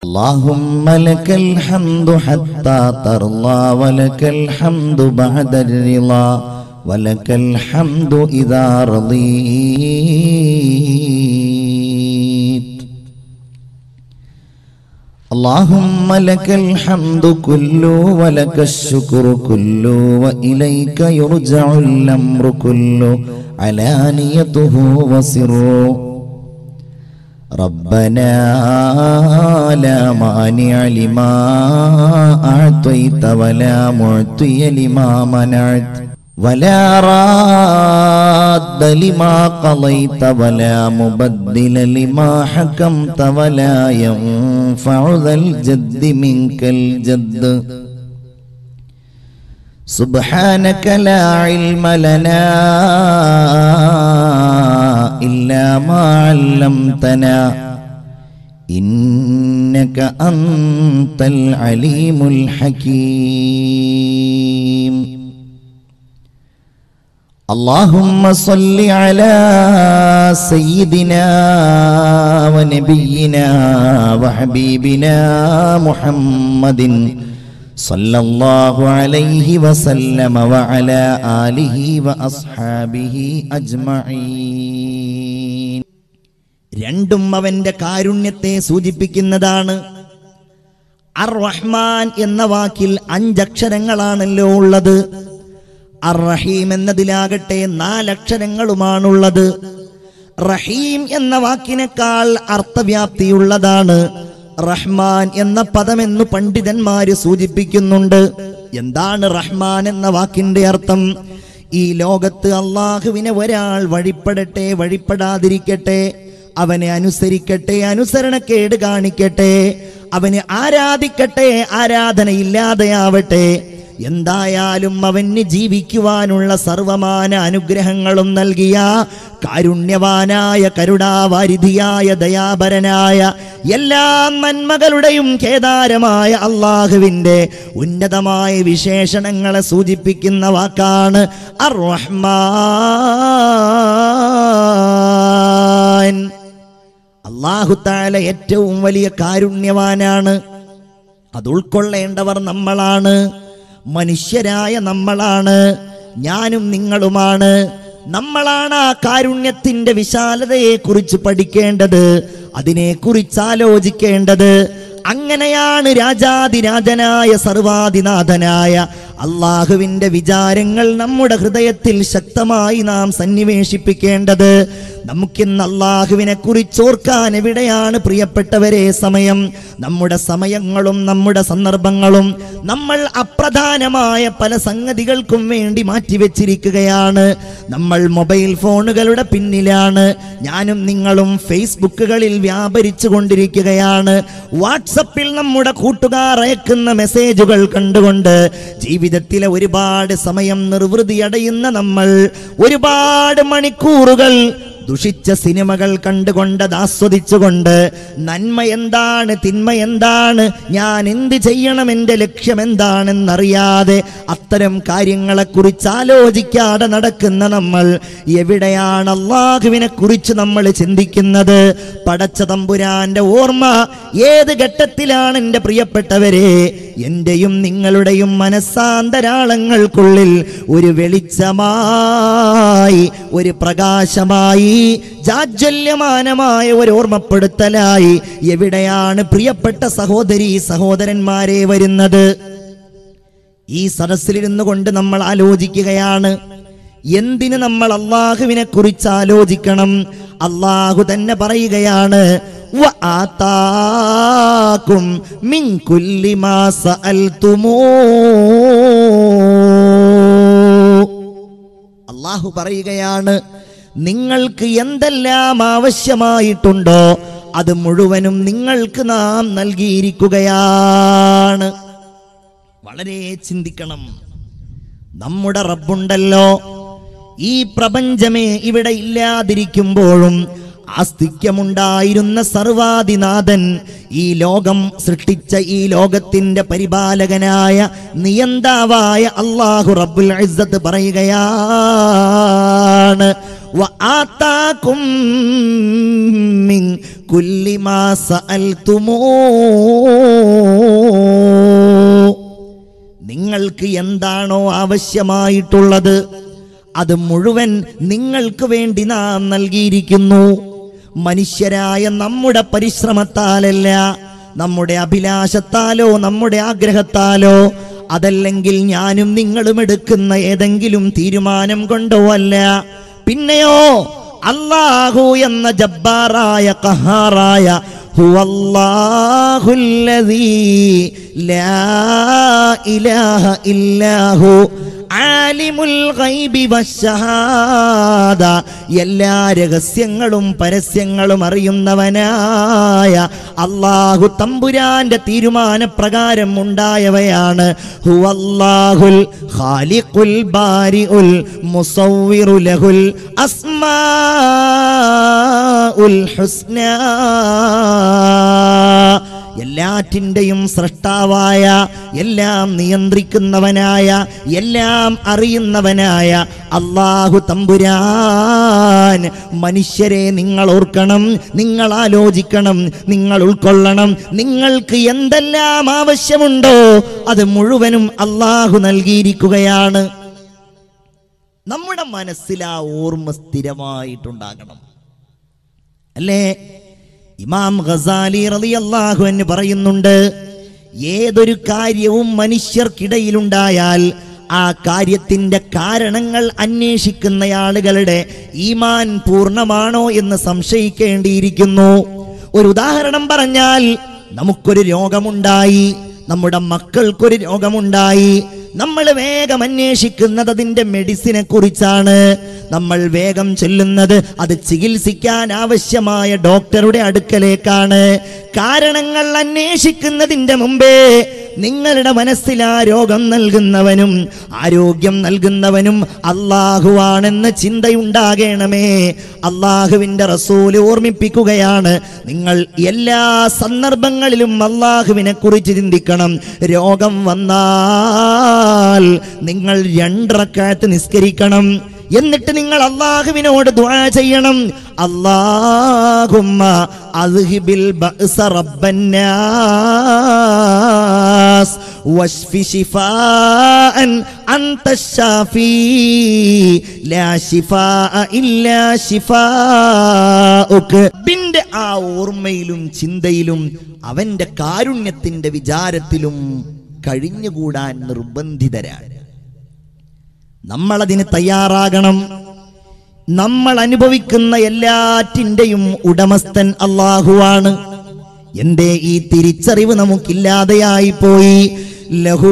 اللهم لك الحمد حتى ترضى ولك الحمد بعد الرضا ولك الحمد إذا رضيت اللهم لك الحمد كله ولك الشكر كله وإليك يرجع الأمر كله علانيته وسره ربنا لا مانع لما أعطيت ولا معطي لما منعت ولا راد لما قضيت ولا مبدل لما حكمت ولا ينفع ذا الجد منك الجد سبحانك لا علم لنا إلا ما علمتنا إنك أنت العليم الحكيم اللهم صل على سيدنا ونبينا وحبيبنا محمد صلى الله عليه وسلم وعلى آله وأصحابه أجمعين രണ്ടും അവന്റെ കാരുണ്യത്തെ സൂചിപ്പിക്കുന്നതാണ് അർ റഹ്മാൻ എന്ന വാക്കിൽ അഞ്ചക്ഷരങ്ങളാണല്ലോ ഉള്ളത് അർ റഹീം എന്നതിലാകട്ടെ നാലക്ഷരങ്ങളുമാണുള്ളത് റഹീം എന്ന വാക്കിനേക്കാൾ അർത്ഥവ്യാപ്തിയുള്ളതാണ് റഹ്മാൻ എന്ന പദമെന്ന് പണ്ഡിതന്മാര് സൂചിപ്പിക്കുന്നുണ്ട് എന്താണ് റഹ്മാൻ എന്ന വാക്കിന്റെ അർത്ഥം ഈ ലോകത്ത് അള്ളാഹുവിനെ ഒരാൾ വഴിപ്പെടട്ടെ വഴിപ്പെടാതിരിക്കട്ടെ അവനെ അനുസരിക്കട്ടെ അനുസരണക്കേട് കാണിക്കട്ടെ അവനെ ആരാധിക്കട്ടെ ആരാധനയില്ലാതെയാവട്ടെ എന്തായാലും അവന് ജീവിക്കുവാനുള്ള സർവമാന അനുഗ്രഹങ്ങളും നൽകിയ കാരുണ്യവാനായ കരുണാവാരിധിയായ ദയാപരനായ എല്ലാ നന്മകളുടെയും കേദാരമായ അള്ളാഹുവിൻ്റെ ഉന്നതമായ വിശേഷണങ്ങളെ സൂചിപ്പിക്കുന്ന വാക്കാണ് അർ റഹ്മാൻ അള്ളാഹുത്താല ഏറ്റവും വലിയ കാരുണ്യവാനാണ് അത് ഉൾക്കൊള്ളേണ്ടവർ നമ്മളാണ് മനുഷ്യരായ നമ്മളാണ് ഞാനും നിങ്ങളുമാണ് നമ്മളാണ് ആ കാരുണ്യത്തിന്റെ വിശാലതയെ കുറിച്ച് പഠിക്കേണ്ടത് അതിനെക്കുറിച്ച് ആലോചിക്കേണ്ടത് അങ്ങനെയാണ് രാജാതിരാജനായ സർവാധിനാഥനായ അള്ളാഹുവിന്റെ വിചാരങ്ങൾ നമ്മുടെ ഹൃദയത്തിൽ ശക്തമായി നാം സന്നിവേശിപ്പിക്കേണ്ടത് നമുക്കിന്ന് അള്ളാഹുവിനെ കുറിച്ച് ഓർക്കാൻ എവിടെയാണ് പ്രിയപ്പെട്ടവരെ സമയം നമ്മുടെ സമയങ്ങളും നമ്മുടെ സന്ദർഭങ്ങളും നമ്മൾ അപ്രധാനമായ പല സംഗതികൾക്കും വേണ്ടി മാറ്റിവെച്ചിരിക്കുകയാണ് നമ്മൾ മൊബൈൽ ഫോണുകളുടെ പിന്നിലാണ് ഞാനും നിങ്ങളും ഫേസ്ബുക്കുകളിൽ വ്യാപരിച്ചു കൊണ്ടിരിക്കുകയാണ് വാട്സപ്പിൽ നമ്മുടെ കൂട്ടുകാർ അയക്കുന്ന മെസ്സേജുകൾ കണ്ടുകൊണ്ട് ജീവിതത്തിലെ ഒരുപാട് സമയം നിർവൃതി അടയുന്ന നമ്മൾ ഒരുപാട് മണിക്കൂറുകൾ ദുഷിച്ച സിനിമകൾ കണ്ടുകൊണ്ട് ആസ്വദിച്ചുകൊണ്ട് നന്മ എന്താണ് തിന്മ എന്താണ് ഞാൻ എന്ത് ചെയ്യണം എൻ്റെ ലക്ഷ്യം എന്താണെന്നറിയാതെ അത്തരം കാര്യങ്ങളെക്കുറിച്ച് ആലോചിക്കാതെ നടക്കുന്ന നമ്മൾ എവിടെയാണ് അള്ളാഹുവിനെ കുറിച്ച് നമ്മൾ ചിന്തിക്കുന്നത് പടച്ച തമ്പുരാന്റെ ഓർമ്മ ഏത് ഘട്ടത്തിലാണ് എൻ്റെ പ്രിയപ്പെട്ടവരെ എന്റെയും നിങ്ങളുടെയും മനസ്സാന്തരാളങ്ങൾക്കുള്ളിൽ ഒരു വെളിച്ചമായി ഒരു പ്രകാശമായി ജാജ്വല്യമാനമായ ഒരു ഓർമ്മപ്പെടുത്തലായി എവിടെയാണ് പ്രിയപ്പെട്ട സഹോദരി സഹോദരന്മാരെ വരുന്നത് ഈ സദസ്സിലിരുന്നു കൊണ്ട് നമ്മൾ ആലോചിക്കുകയാണ് എന്തിന് നമ്മൾ അള്ളാഹുവിനെ കുറിച്ച് ആലോചിക്കണം അള്ളാഹു തന്നെ പറയുകയാണ് وآتاكم من كل ما سألتموه അള്ളാഹു പറയുകയാണ് നിങ്ങൾക്ക് എന്തെല്ലാം ആവശ്യമായിട്ടുണ്ടോ അത് മുഴുവനും നിങ്ങൾക്ക് നാം നൽകിയിരിക്കുകയാണ് വളരെ ചിന്തിക്കണം നമ്മുടെ റബ്ബുണ്ടല്ലോ ഈ പ്രപഞ്ചമേ ഇവിടെ ഇല്ലാതിരിക്കുമ്പോഴും ആസ്തിക്യമുണ്ടായിരുന്ന സർവാദിനാഥൻ ഈ ലോകം സൃഷ്ടിച്ച ഈ ലോകത്തിന്റെ പരിപാലകനായ നിയന്താവായ അള്ളാഹു റബ്ബുൽ ഇസ്സത്ത് പറയുകയാണ് وآتاكم من كل ما سألتموه നിങ്ങൾക്ക് എന്താണോ ആവശ്യമായിട്ടുള്ളത് അത് മുഴുവൻ നിങ്ങൾക്ക് വേണ്ടി നാം നൽകിയിരിക്കുന്നു മനുഷ്യരായ നമ്മുടെ പരിശ്രമത്താലല്ല നമ്മുടെ അഭിലാഷത്താലോ നമ്മുടെ ആഗ്രഹത്താലോ അതല്ലെങ്കിൽ ഞാനും നിങ്ങളും എടുക്കുന്ന ഏതെങ്കിലും തീരുമാനം കൊണ്ടോ അല്ല പിന്നെയോ അള്ളാഹു എന്ന ജബ്ബാറായ കഹാറായ هو الله الذي لا إله إلا هو ആലിമുൽ ഗൈബി വശഹാദ എല്ലാ രഹസ്യങ്ങളും പരസ്യങ്ങളും അറിയുന്നവനായ അള്ളാഹു തമ്പുരാന്റെ തീരുമാനപ്രകാരം ഉണ്ടായവയാണ് ഹുവല്ലാഹുൽ ഖാലിഖുൽ ബാരിഉൽ മുസവ്വിറു ലഹുൽ അസ്മാഉൽ ഹുസ്നാ എല്ലാറ്റിൻ്റെയും സൃഷ്ടാവായ എല്ലാം നിയന്ത്രിക്കുന്നവനായ എല്ലാം അറിയുന്നവനായ അള്ളാഹു തമ്പുരാൻ മനുഷ്യരെ നിങ്ങൾ ഓർക്കണം നിങ്ങൾ ആലോചിക്കണം നിങ്ങൾ ഉൾക്കൊള്ളണം നിങ്ങൾക്ക് എന്തെല്ലാം ആവശ്യമുണ്ടോ അത് മുഴുവനും അള്ളാഹു നൽകിയിരിക്കുകയാണ് നമ്മുടെ മനസ്സിൽ ആ ഓർമ്മ സ്ഥിരമായിട്ടുണ്ടാകണം അല്ലേ ഇമാം ഖസാലി റളിയല്ലാഹു എന്ന് പറയുന്നുണ്ട് ഏതൊരു കാര്യവും മനുഷ്യർക്കിടയിലുണ്ടായാൽ ആ കാര്യത്തിന്റെ കാരണങ്ങൾ അന്വേഷിക്കുന്ന ആളുകളുടെ ഈമാൻ പൂർണ്ണമാണോ എന്ന് സംശയിക്കേണ്ടിയിരിക്കുന്നു ഒരു ഉദാഹരണം പറഞ്ഞാൽ നമുക്കൊരു രോഗമുണ്ടായി നമ്മുടെ മക്കൾക്കൊരു രോഗമുണ്ടായി നമ്മൾ വേഗം അന്വേഷിക്കുന്നത് അതിന്റെ മെഡിസിനെ കുറിച്ചാണ് നമ്മൾ വേഗം ചെല്ലുന്നത് അത് ചികിത്സിക്കാൻ ആവശ്യമായ ഡോക്ടറുടെ അടുക്കലേക്കാണ് കാരണങ്ങൾ അന്വേഷിക്കുന്നതിന്റെ മുമ്പേ നിങ്ങളുടെ മനസ്സിൽ ആ രോഗം നൽകുന്നവനും ആരോഗ്യം നൽകുന്നവനും അള്ളാഹുവാണെന്ന ചിന്തയുണ്ടാകണമേ അള്ളാഹുവിന്റെ റസൂല് ഓർമ്മിപ്പിക്കുകയാണ് നിങ്ങൾ എല്ലാ സന്ദർഭങ്ങളിലും അള്ളാഹുവിനെ കുറിച്ച് ചിന്തിക്കണം രോഗം വന്നാൽ നിങ്ങൾ രണ്ടറക്കാലത്ത് നിസ്കരിക്കണം എന്നിട്ട് നിങ്ങൾ അള്ളാഹുവിനോട് ദുആ ചെയ്യണം അള്ളാഹുമ്മ അദ്ഹിബിൽ ബഅസ റബ്ബന്നാസ് വശ്ഫി ശിഫാഅൻ അൻത ശാഫി ലാ ശിഫാഅ ഇല്ലാ ശിഫാഉക ബിന്റെ ആ ഓർമ്മയിലും ചിന്തയിലും അവന്റെ കാരുണ്യത്തിന്റെ വിചാരത്തിലും കഴിഞ്ഞുകൂടാൻ നിർബന്ധിതരാണ് നമ്മളതിന് തയ്യാറാകണം നമ്മൾ അനുഭവിക്കുന്ന എല്ലാറ്റിൻ്റെയും ഉടമസ്ഥൻ അള്ളാഹുവാണ് എന്തേ ഈ തിരിച്ചറിവ് നമുക്കില്ലാതെയായി പോയി ലഹൂ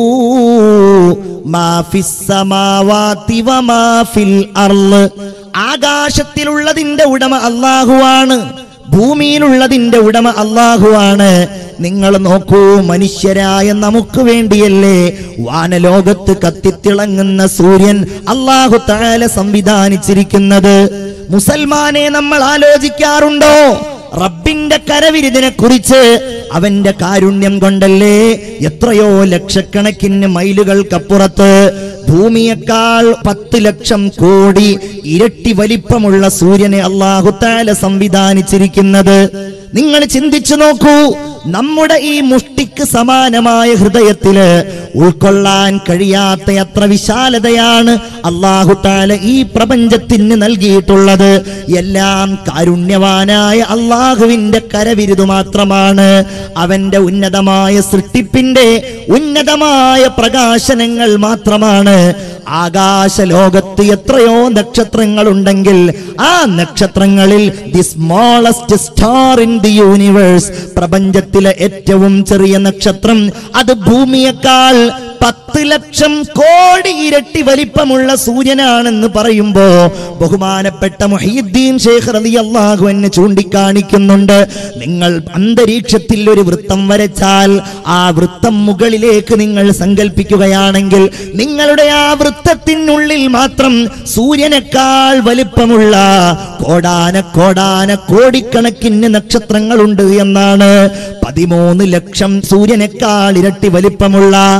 മാ ഫിസ് സമാവാതി വമാ ഫിൽ അർള് ആകാശത്തിലുള്ളതിന്റെ ഉടമ അള്ളാഹുവാണ് ഭൂമിയിലുള്ളതിന്റെ ഉടമ അള്ളാഹുവാണ് നിങ്ങൾ നോക്കൂ മനുഷ്യരായ നമുക്ക് വേണ്ടിയല്ലേ വാനലോകത്ത് കത്തിത്തിളങ്ങുന്ന സൂര്യൻ അള്ളാഹു താല സംവിധാനിച്ചിരിക്കുന്നത് മുസൽമാനെ നമ്മൾ ആലോചിക്കാറുണ്ടോ റബ്ബിന്റെ കരവിരുതിനെ കുറിച്ച് അവന്റെ കാരുണ്യം കൊണ്ടല്ലേ എത്രയോ ലക്ഷക്കണക്കിന് മൈലുകൾക്കപ്പുറത്ത് ഭൂമിയേക്കാൾ പത്ത് ലക്ഷം കോടി ഇരട്ടി വലിപ്പമുള്ള സൂര്യനെ അള്ളാഹുത്താല സംവിധാനിച്ചിരിക്കുന്നത് നിങ്ങൾ ചിന്തിച്ചു നോക്കൂ നമ്മുടെ ഈ മുഷ്ടിക്ക് സമാനമായ ഹൃദയത്തില് ഉൾക്കൊള്ളാൻ കഴിയാത്ത അത്ര വിശാലതയാണ് അള്ളാഹുത്താല ഈ പ്രപഞ്ചത്തിന് നൽകിയിട്ടുള്ളത് എല്ലാം കാരുണ്യവാനായ അള്ളാഹുവിന്റെ കരവിരുതു മാത്രമാണ് അവന്റെ ഉന്നതമായ സൃഷ്ടിപ്പിന്റെ ഉന്നതമായ പ്രകാശനങ്ങൾ മാത്രമാണ് ആകാശ ലോകത്ത് എത്രയോ നക്ഷത്രങ്ങൾ ഉണ്ടെങ്കിൽ ആ നക്ഷത്രങ്ങളിൽ the smallest star in the universe പ്രപഞ്ചത്തിലെ ഏറ്റവും ചെറിയ നക്ഷത്രം അത് ഭൂമിയേക്കാൾ പത്ത് ലക്ഷം കോടി ഇരട്ടി വലിപ്പമുള്ള സൂര്യനാണെന്ന് പറയുമ്പോ ബഹുമാനപ്പെട്ട മുഹീദ്ദീൻ ഷേഖ് റളിയല്ലാഹു എന്നെ ചൂണ്ടിക്കാണിക്കുന്നുണ്ട് നിങ്ങൾ അന്തരീക്ഷത്തിൽ ഒരു വൃത്തം വരച്ചാൽ ആ വൃത്തം മുകളിലേക്ക് നിങ്ങൾ സങ്കല്പിക്കുകയാണെങ്കിൽ നിങ്ങളുടെ ആ വൃത്തത്തിനുള്ളിൽ മാത്രം സൂര്യനേക്കാൾ വലിപ്പമുള്ള കോടാന കോടാന കോടിക്കണക്കിന് നക്ഷത്രങ്ങളുണ്ട് എന്നാണ് പതിമൂന്ന് ലക്ഷം സൂര്യനേക്കാൾ ഇരട്ടി വലിപ്പമുള്ള എത്ര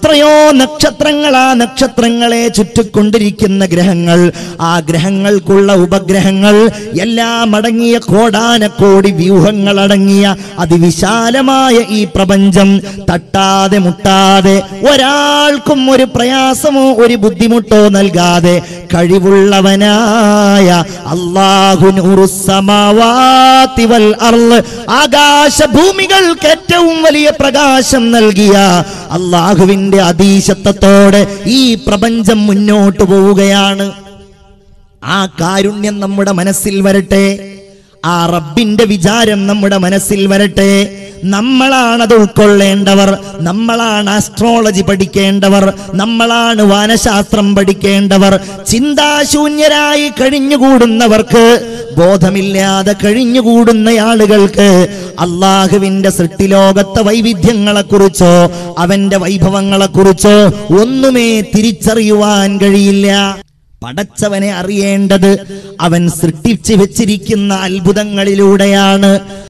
എത്രയോ നക്ഷത്രങ്ങൾ ആ നക്ഷത്രങ്ങളെ ചുറ്റിക്കൊണ്ടിരിക്കുന്ന ഗ്രഹങ്ങൾ ആ ഗ്രഹങ്ങൾക്കുള്ള ഉപഗ്രഹങ്ങൾ എല്ലാം അടങ്ങിയ കോടാനക്കോടി വ്യൂഹങ്ങൾ അടങ്ങിയ അതിവിശാലമായ ഈ പ്രപഞ്ചം തട്ടാതെ മുട്ടാതെ ഒരാൾക്കും ഒരു പ്രയാസമോ ഒരു ബുദ്ധിമുട്ടോ നൽകാതെ കഴിവുള്ളവനായ അള്ളാഹു നൂറുസമാവാതി വൽ അർള് ആകാശ ഭൂമികൾക്ക് ഏറ്റവും വലിയ പ്രകാശം നൽകിയ അള്ളാഹുവിന്റെ അതീശത്വത്തോടെ ഈ പ്രപഞ്ചം മുന്നോട്ട് പോവുകയാണ് ആ കാരുണ്യം നമ്മുടെ മനസ്സിൽ വരട്ടെ ആ റബ്ബിന്റെ വിചാരം നമ്മുടെ മനസ്സിൽ വരട്ടെ നമ്മളാണ് അത് ഉൾക്കൊള്ളേണ്ടവർ നമ്മളാണ് ആസ്ട്രോളജി പഠിക്കേണ്ടവർ നമ്മളാണ് വാനശാസ്ത്രം പഠിക്കേണ്ടവർ ചിന്താശൂന്യരായി കഴിഞ്ഞുകൂടുന്നവർക്ക് ബോധമില്ലാതെ കഴിഞ്ഞുകൂടുന്ന ആളുകൾക്ക് അള്ളാഹുവിന്റെ സൃഷ്ടിലോകത്തെ വൈവിധ്യങ്ങളെക്കുറിച്ചോ അവന്റെ വൈഭവങ്ങളെക്കുറിച്ചോ ഒന്നുമേ തിരിച്ചറിയുവാൻ കഴിയില്ല പടച്ചവനെ അറിയേണ്ടത് അവൻ സൃഷ്ടിച്ചു വെച്ചിരിക്കുന്ന അത്ഭുതങ്ങളിലൂടെയാണ്